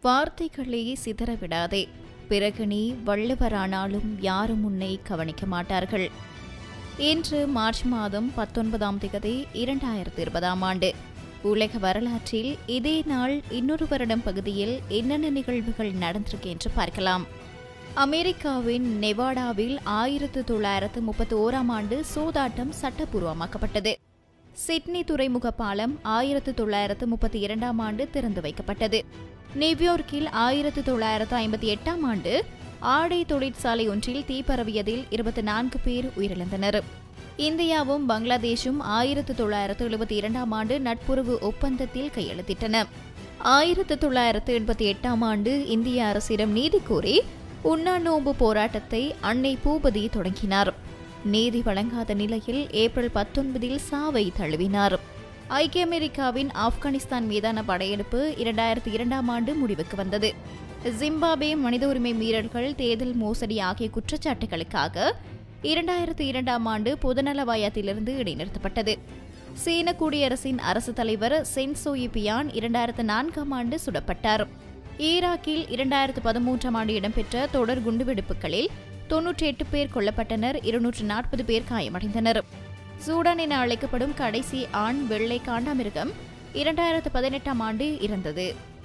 வார்த்தைகளே சிதறவிடாதே பிறகு நீ வள்ளுவரானாலும் யாரும் உன்னை கவனிக்க மாட்டார்கள் இன்று மார்ச் மாதம் பத்தொன்பதாம் திகதி இரண்டாயிரத்தி இருபதாம் ஆண்டு உலக வரலாற்றில் இதே நாள் இன்னொரு வருடம் பகுதியில் என்னென்ன நிகழ்வுகள் நடந்திருக்கு என்று பார்க்கலாம் அமெரிக்காவின் நெவாடாவில் ஆயிரத்து தொள்ளாயிரத்து முப்பத்தி ஓராம் ஆண்டு சூதாட்டம் சட்டப்பூர்வமாக்கப்பட்டது சிட்னி துறைமுக பாலம் ஆயிரத்து தொள்ளாயிரத்து முப்பத்தி இரண்டாம் ஆண்டு திறந்து வைக்கப்பட்டது நியூயார்க்கில் ஆயிரத்து தொள்ளாயிரத்து ஐம்பத்தி எட்டாம் ஆண்டு ஆடை தொழிற்சாலை ஒன்றில் தீ பரவியதில் இருபத்தி நான்கு பேர் உயிரிழந்தனர் இந்தியாவும் பங்களாதேஷும் ஆயிரத்து தொள்ளாயிரத்து எழுபத்தி இரண்டாம் ஆண்டு நட்புறவு ஒப்பந்தத்தில் கையெழுத்திட்டன ஆயிரத்து தொள்ளாயிரத்து எண்பத்தி எட்டாம் ஆண்டு இந்திய அரசிடம் நீதி கோரி உண்ணாநோம்பு போராட்டத்தை அன்னை பூபதி தொடங்கினார் நீதி வழங்காத நிலையில் ஏப்ரல் பத்தொன்பதில் சாவை தழுவினார் ஐக்கிய அமெரிக்காவின் ஆப்கானிஸ்தான் மீதான படையெடுப்பு இரண்டாயிரத்தி இரண்டாம் ஆண்டு முடிவுக்கு வந்தது ஜிம்பாபே மனித உரிமை மீறல்கள் தேர்தல் மோசடி ஆகிய குற்றச்சாட்டுகளுக்காக இரண்டாயிரத்தி இரண்டாம் ஆண்டு பொதுநலவாயத்திலிருந்து இடைநிறுத்தப்பட்டது சீன குடியரசின் அரசு தலைவர் சென்சோயி பியான் இரண்டாயிரத்து நான்காம் ஆண்டு சுடப்பட்டார் ஈராக்கில் இரண்டாயிரத்து பதிமூன்றாம் ஆண்டு இடம்பெற்ற தொடர் குண்டுவெடிப்புகளில் தொன்னூற்றி எட்டு பேர் கொல்லப்பட்டனர் இருநூற்று நாற்பது பேர் காயமடைந்தனர் சூடான் என அழைக்கப்படும் கடைசி ஆண் வெள்ளை காண்டாமிருகம் இரண்டாயிரத்து பதினெட்டாம் ஆண்டு இறந்தது